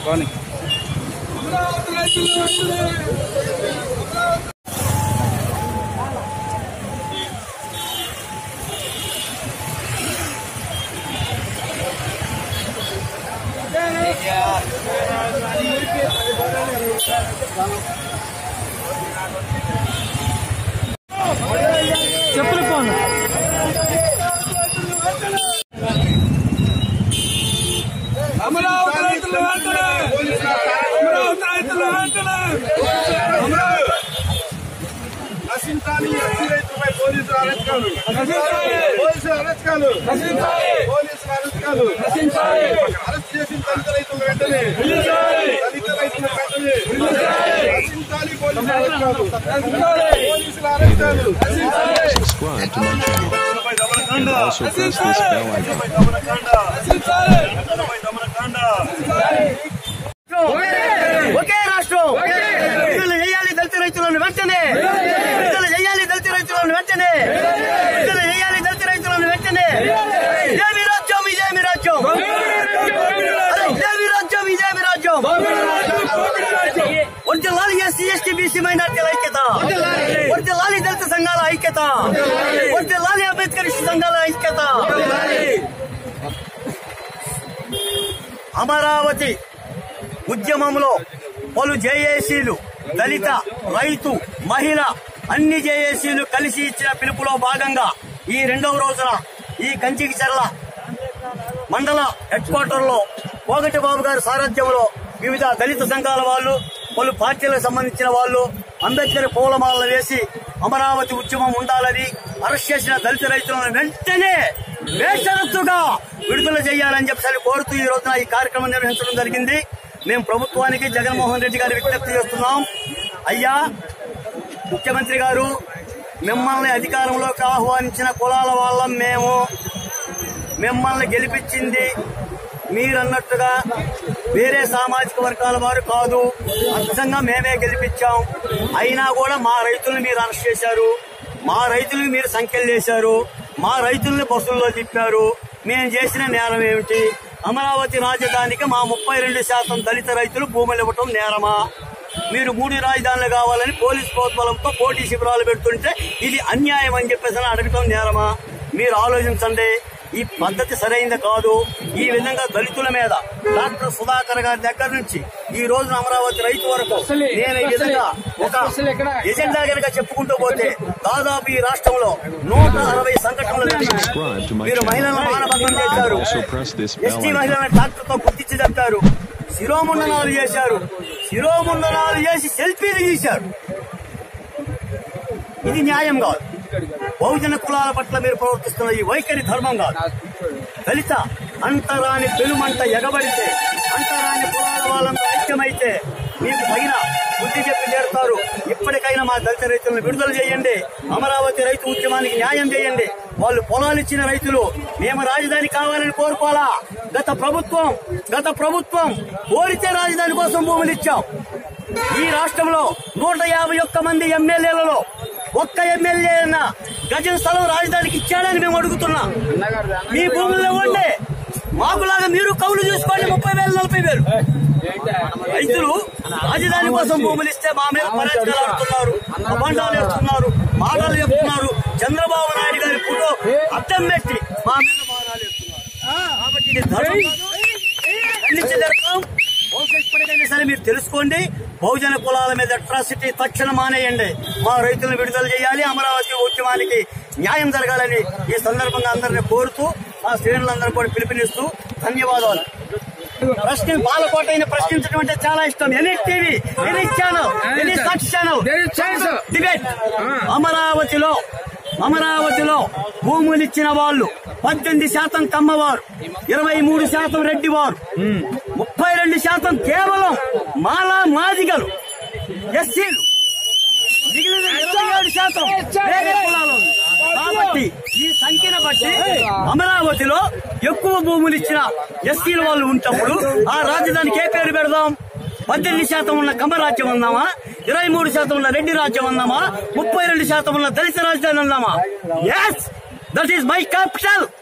పోనీ చెప్పులు పోను అమరావతి రైతులు వెంటనే అమరావతి రైతులు వెంటనే అమరావతి నశించాలి ఎస్సీ రైతులపై పోలీసుల అరెస్టులు నశించాలి. పోలీసుల అరెస్టులు నశించాలి. పోలీసుల అరెస్టులు నశించాలి. అరెస్ట్ చేసిన దళిత రైతులు వెంటనే నిలిచాలి. దళిత రైతులు వెంటనే నిలిచాలి. నశించాలి పోలీసుల అరెస్టులు నశించాలి. పోలీసుల అరెస్టులు subscribe to my channel. And also press this bell icon. నశించాలి. ఒకే రాష్ట్రం విడుదల చేయాలి దళిత రైతులను వెంటనే విడుదల చేయాలి దళిత రైతులను వెంటనే విడుదల చేయాలి దళిత రైతులను వెంటనే ఇదేమి రాజ్యం ఇదేమి రాజ్యం అరే, ఇదేమి రాజ్యం ఇదేమి రాజ్యం వర్దిల్లాలి ఎస్సీ ఎస్టీ బీసీ మైనార్టీల ఐక్యత వర్దిల్లాలి దళిత సంఘాల ఐక్యత వర్దిల్లాలి అంబేద్కర్ సంఘాల ఐక్యత అమరావతి ఉద్యమంలో పలు జేఏసీలు దళిత రైతు మహిళ అన్ని జేఏసీలు కలిసి ఇచ్చిన పిలుపులో భాగంగా ఈ రెండవ రోజున ఈ కంచికి చెర్ల మండల హెడ్ క్వార్టర్ లో కోగటి బాబు గారి సారథ్యంలో వివిధ దళిత సంఘాల వాళ్ళు పలు పార్టీలకు సంబంధించిన వాళ్ళు అంబేద్కర్ పూలమాలలు వేసి అమరావతి ఉద్యమం ఉండాలని అరెస్ట్ చేసిన దళిత రైతులను వెంటనే బేషరతుగా విడుదల చేయాలని చెప్పి కోరుతూ ఈ రోజున ఈ కార్యక్రమం నిర్వహించడం జరిగింది మేము ప్రభుత్వానికి జగన్మోహన్ రెడ్డి గారి విజ్ఞప్తి చేస్తున్నాం అయ్యా ముఖ్యమంత్రి గారు మిమ్మల్ని అధికారంలోకి ఆహ్వానించిన కులాల వాళ్ళం మేము మిమ్మల్ని గెలిపించింది మీరన్నట్టుగా వేరే సామాజిక వర్గాల వారు కాదు అచ్చంగా మేమే గెలిపించాం అయినా కూడా మా రైతుల్ని మీరు అరెస్ట్ చేశారు మా రైతులకు మీరు సంఖ్యలు చేశారు మా రైతుల్ని బస్సుల్లో తిప్పారు మేము చేసిన నేరం ఏమిటి అమరావతి రాజధానికి మా ముప్పై రెండు శాతం దళిత రైతులు భూములు ఇవ్వటం నేరమా మీరు మూడు రాజధానులు కావాలని పోలీస్ ప్రోద్బలంతో పోటీ శిబిరాలు పెడుతుంటే ఇది అన్యాయం అని చెప్పేసి అడగటం నేరమా మీరు ఆలోచించండి ఈ పద్ధతి సరైనది కాదు ఈ విధంగా దళితుల మీద డాక్టర్ సుధాకర్ గారి దగ్గర నుంచి ఈ రోజున అమరావతి రైతు వరకు నేను ఈ విధంగా ఒక ఎజెండా కనుక చెప్పుకుంటూ పోతే దాదాపు ఈ రాష్ట్రంలో నూట అరవై సంఘటనలు జరిగాయి. Subscribe to my మీరు మహిళలను channel. మానభంగం And చేశారు also press this bell ఎస్టీ icon. మహిళలను డాక్టర్ తో గుర్తించి చెప్తారు శిరోముండనాలు చేశారు శిరోముండనాలు చేసి సెల్ఫీలు తీశారు ఇది న్యాయం కాదు బహుజన కులాల పట్ల మీరు ప్రవర్తిస్తున్న ఈ వైఖరి ధర్మం కాదు దళిత అంతరాని పెనుమంట ఎగబడితే అంతరాని కులాల వాళ్ళంతా ఐక్యమైతే మీకు తగిన బుద్ధి చెప్పి చేరుతారు ఇప్పటికైనా మా దళిత రైతులను విడుదల చేయండి అమరావతి రైతు ఉద్యమానికి న్యాయం చేయండి వాళ్ళు పొలాలు ఇచ్చిన రైతులు మేము రాజధాని కావాలని కోరుకోవాలా గత ప్రభుత్వం గత ప్రభుత్వం కోరితే రాజధాని కోసం భూములు ఇచ్చాం ఈ రాష్ట్రంలో నూట యాభై ఒక్క మంది ఎమ్మెల్యేలలో ఒక్క ఎమ్మెల్యే అన్న గజం స్థలం రాజధానికి ఇచ్చాడని మేము అడుగుతున్నాం మీ భూముల్లో ఉండే మాకులాగా మీరు కౌలు చూసుకోండి ముప్పై వేలు నలభై వేలు రైతులు రాజధాని కోసం భూములు ఇస్తే మా మీద పరాజకాలు ఆడుతున్నారు అబండాలు వేస్తున్నారు మాటలు చెప్తున్నారు చంద్రబాబు నాయుడు గారి ఫోటో అడ్డం పెట్టి మా మీద మాటలు వేస్తున్నారు కాబట్టి ఇది ధర్మం కాదు. ఖండించి జరగం. బహుశా ఇప్పటికైనా సరే మీరు తెలుసుకోండి బహుజన కులాల మీద అట్రాసిటీ తక్షణం మానేయండి మా రైతులను విడుదల చేయాలి అమరావతి ఉద్యమానికి న్యాయం జరగాలని ఈ సందర్భంగా అందరిని కోరుతూ మా శ్రేణులందరూ కూడా పిలుపునిస్తూ ధన్యవాదాలు ప్రశ్న బాలకోటైన ప్రశ్నించడం అంటే చాలా ఇష్టం any TV any channel any Sakshi channel debate అమరావతిలో అమరావతిలో భూములు ఇచ్చిన వాళ్ళు పద్దెనిమిది శాతం కమ్మవారు ఇరవై మూడు శాతం రెడ్డి వారు ముప్పై రెండు శాతం కేవలం మాలా మాదిగలు ఎస్సీలు మిగిలిన ఇరవై ఏడు శాతం వేరే కులాలు కాబట్టి ఈ సంఖ్యను బట్టి అమరావతిలో ఎక్కువ భూములు ఇచ్చిన ఎస్సీల వాళ్ళు ఉన్నప్పుడు ఆ రాజధానికి ఏ పేరు పెడదాం పద్దెనిమిది శాతం ఉన్న కమ్మ రాజ్యం ఉందామా ఇరవై మూడు శాతం ఉన్న రెడ్డి రాజ్యం ఉందామా ముప్పై రెండు శాతం ఉన్న దళిత రాజధాని ఉందామా yes that is my capital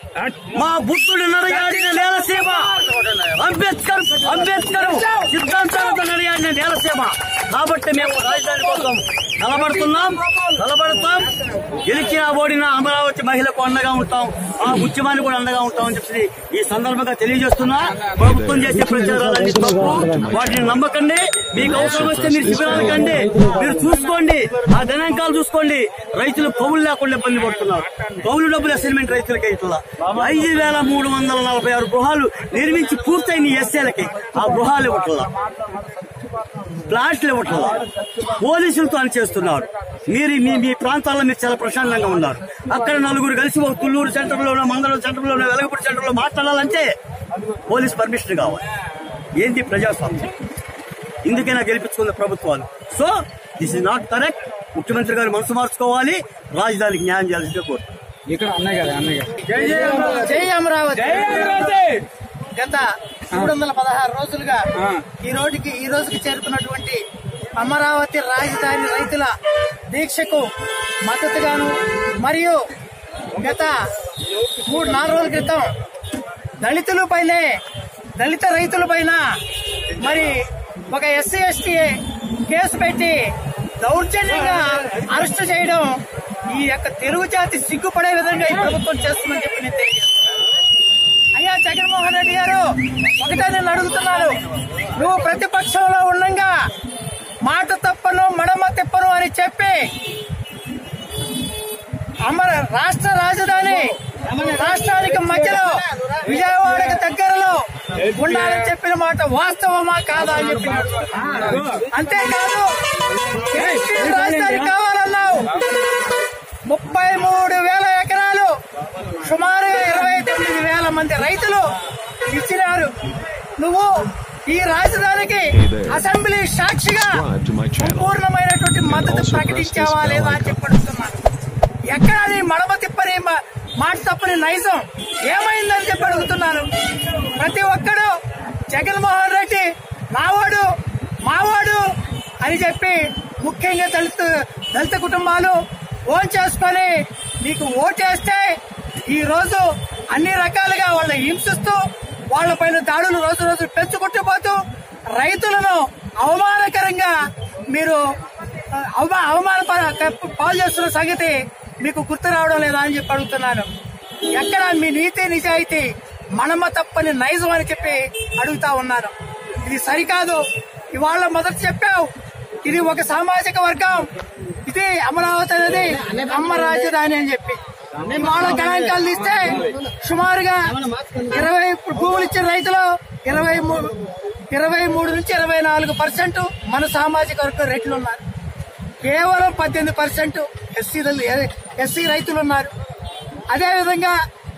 మా బుద్ధుడు నడయాడిన నేలసీమ అంబేద్కర్ అంబేద్కర్ సిద్ధాంతాలతో నడయాడిన నేలసీమ కాబట్టి మేము రాజధాని కోసం నిలబడుతున్నాం నిలబడతాం గెలిచిన ఓడిన అమరావతి మహిళకు అండగా ఉంటాం ఆ ఉద్యమాన్ని కూడా అండగా ఉంటాం అని చెప్పి ఈ సందర్భంగా తెలియజేస్తున్నా ప్రభుత్వం చేసే ప్రచారాలన్నీ తప్పు వాటిని నమ్మకండి మీకు అవసరం వస్తే మీరు శిబిరాలకు రండి మీరు చూసుకోండి ఆ గణాంకాలు చూసుకోండి రైతులు కౌలు లేకుండా ఇబ్బంది పడుతున్నారు కౌలు డబ్బులు అసైన్మెంట్ రైతులకి ఇట్లా ఐదు వేల మూడు వందల నలభై ఆరు గృహాలు నిర్మించి పూర్తయిన ఎస్ఏలకి ఆ గృహాలు ఇవ్వట్లా ప్లాట్లు ఇవ్వట్లా పోలీసులతో అని చేస్తున్నారు మీరు మీ మీ ప్రాంతాల్లో మీరు చాలా ప్రశాంతంగా ఉన్నారు అక్కడ నలుగురు కలిసి ఒక తుళ్ళూరు సెంటర్లోనో మంగళూరు సెంటర్లోనో వెలగపూడి సెంటర్లో మాట్లాడాలంటే పోలీస్ పర్మిషన్ కావాలి ఏంటి ప్రజాస్వామ్యం ఇందుకైనా గెలిపించుకున్న ప్రభుత్వాలు so this is not correct ముఖ్యమంత్రి గారు మనసు మార్చుకోవాలి రాజధానికి న్యాయం చేయాల్సిందే కోరుతున్నాను ఇక్కడ అన్నయ్య గారు అన్నయ్య గారు జై అమరావతి గత మూడు వందల పదహారు రోజులుగా ఈ రోజుకి ఈ రోజుకి చేరుకున్నటువంటి అమరావతి రాజధాని రైతుల దీక్షకు మద్దతుగాను మరియు గత మూడు నాలుగు రోజుల క్రితం దళితుల పైనే దళిత రైతుల పైన మరి ఒక ఎస్సీ ఎస్టీ కేసు పెట్టి దౌర్జన్యంగా అరెస్టు చేయడం ఈ యొక్క తెలుగు జాతి సిగ్గుపడే విధంగా ఈ ప్రభుత్వం చేస్తుందని చెప్పి నేను తెలియజేస్తున్నాను అయ్యా జగన్మోహన్ రెడ్డి గారు ఒకటే నేను అడుగుతున్నాను నువ్వు ప్రతిపక్షంలో ఉండగా మాట తప్పను మడమ తిప్పను అని చెప్పి అమర రాష్ట్ర రాజధాని రాష్ట్రానికి మధ్యలో విజయవాడకి దగ్గరలో ఉండాలని చెప్పిన మాట వాస్తవమా కాదా అని చెప్పి అంతేకాదు ఏపీ రాజధాని కావాలన్నావు ముప్పై మూడు వేల ఎకరాలు సుమారుగా ఇరవై తొమ్మిది వేల మంది రైతులు ఇచ్చినారు నువ్వు ఈ రాజధానికి అసెంబ్లీ సాక్షిగా Subscribe to my channel. సంపూర్ణమైనటువంటి మద్దతు also press ప్రకటించావా this bell లేదా అని icon. చెప్పి అడుగుతున్నాను ఎక్కడ నీ మడమ తిప్పని మ- మాట తప్పని నైజం ఏమైందని చెప్పి అడుగుతున్నాను ప్రతి ఒక్కడు జగన్మోహన్ రెడ్డి మావాడు మావాడు అని చెప్పి ముఖ్యంగా దళిత దళిత కుటుంబాలు ఓన్ చేసుకొని నీకు ఓటేస్తే ఈ రోజు అన్ని రకాలుగా వాళ్ళని హింసిస్తూ వాళ్ళపైన దాడులు రోజు రోజు పెంచుకుంటూ పోతూ రైతులను అవమానకరంగా మీరు ఆ, అవమా అవమాన ప- పాలు చేస్తున్న సంగతి మీకు గుర్తు రావడం లేదా అని చెప్పి అడుగుతున్నాను ఎక్కడ మీ నీతి నిజాయితీ మనమ తప్పని నైజం అని చెప్పి అడుగుతా ఉన్నాను ఇది సరికాదు ఇవాళ మొదట చెప్పావు ఇది ఒక సామాజిక వర్గం ఇది అమరావతి అనేది అమ్మ రాజధాని అని చెప్పి ఇవాళ గణాంకాలు తీస్తే సుమారుగా ఇరవై భూములు ఇచ్చిన రైతులు ఇరవై మూడు ఇరవై మూడు నుంచి ఇరవై నాలుగు పర్సెంట్ మన సామాజిక వర్గం రేట్లు ఉన్నారు కేవలం పద్దెనిమిది పర్సెంట్ ఎస్సీ ఎస్సీ రైతులు ఉన్నారు అదేవిధంగా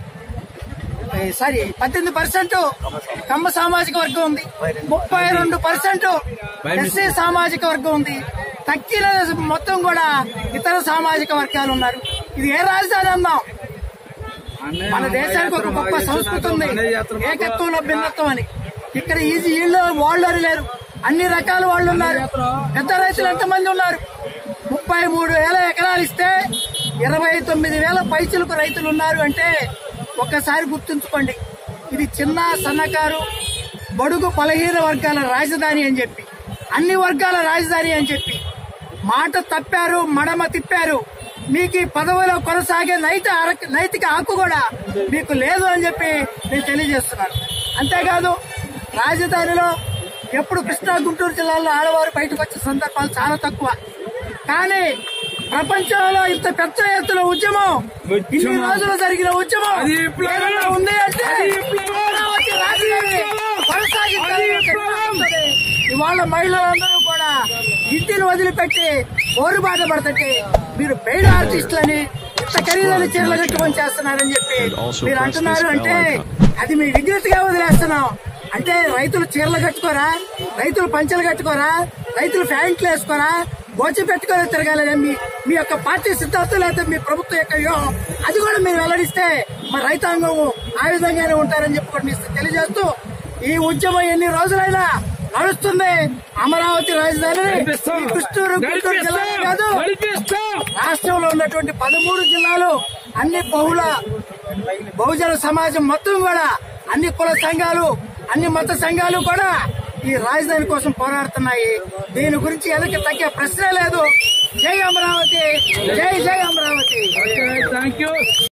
ఏ, సారీ పద్దెనిమిది పర్సెంట్ కమ్మ సామాజిక వర్గం ఉంది ముప్పై రెండు పర్సెంట్ ఎస్సీ సామాజిక వర్గం ఉంది తక్కిన మొత్తం కూడా ఇతర సామాజిక వర్గాలు ఉన్నారు ఇది ఏ రాజధాని అందాం మన దేశానికి ఒక గొప్ప సంస్కృతి ఉంది ఏకత్వంలో భిన్నత్వం అని ఇక్కడ ఈజీ వీళ్ళు వాళ్ళు అని లేరు అన్ని రకాల వాళ్ళు ఉన్నారు పెద్ద రైతులు ఎంతమంది ఉన్నారు ముప్పై మూడు వేల ఎకరాలు ఇస్తే ఇరవై తొమ్మిది వేల పైచులకు రైతులు ఉన్నారు అంటే ఒక్కసారి గుర్తుంచుకోండి ఇది చిన్న సన్నకారు బడుగు బలహీన వర్గాల రాజధాని అని చెప్పి అన్ని వర్గాల రాజధాని అని చెప్పి మాట తప్పారు మడమ తిప్పారు మీకు ఈ పదవిలో కొనసాగే నైత అర- నైతిక హక్కు కూడా మీకు లేదు అని చెప్పి నేను తెలియజేస్తున్నాను అంతేకాదు రాజధానిలో ఎప్పుడు కృష్ణా గుంటూరు జిల్లాలో ఆడవారు బయటకు వచ్చే సందర్భాలు చాలా తక్కువ కానీ ప్రపంచంలో ఇంత పెద్ద ఎత్తున ఉద్యమం ఇన్ని రోజులు జరిగిన ఉద్యమం ఏదైనా ఉంది అంటే అమరావతి రాజధాని కొనసాగించాలని చెప్పి ఇవాళ మహిళలందరూ కూడా ఇంటిని వదిలిపెట్టి ఓరుబాట పడుతుంటే మీరు పెయిడ్ ఆర్టిస్టులని ఇంత ఖరీదైన చీరలు కట్టుకొని చేస్తున్నారని చెప్పి And also మీరు press అంటున్నారు this అంటే bell అది మీ విజ్ఞతగా వదిలేస్తున్నాం అంటే రైతులు చీరలు కట్టుకోరా రైతులు పంచలు కట్టుకోరా రైతులు ప్యాంట్లు వేసుకోరా గోచి పెట్టుకొని తిరగాలని మీ మీ యొక్క పార్టీ సిద్ధాంతం లేదా మీ ప్రభుత్వం యొక్క వ్యూహం అది కూడా మీరు వెల్లడిస్తే మరి రైతాంగం ఆ విధంగానే ఉంటారని చెప్పి కూడా మీకు తెలియజేస్తూ ఈ ఉద్యమం ఎన్ని రోజులైనా నడుస్తుంది అమరావతి రాజధాని ఈ కృష్ణూరు గుంటూరు జిల్లా కాదు రాష్ట్రంలో ఉన్నటువంటి పదమూడు జిల్లాలు అన్ని బహుళ బహుజన సమాజం మొత్తం కూడా అన్ని కుల సంఘాలు అన్ని మత సంఘాలు కూడా ఈ రాజధాని కోసం పోరాడుతున్నాయి దీని గురించి ఎదకి తగ్గే ప్రశ్నే లేదు జై అమరావతి జై జై అమరావతి థ్యాంక్ యూ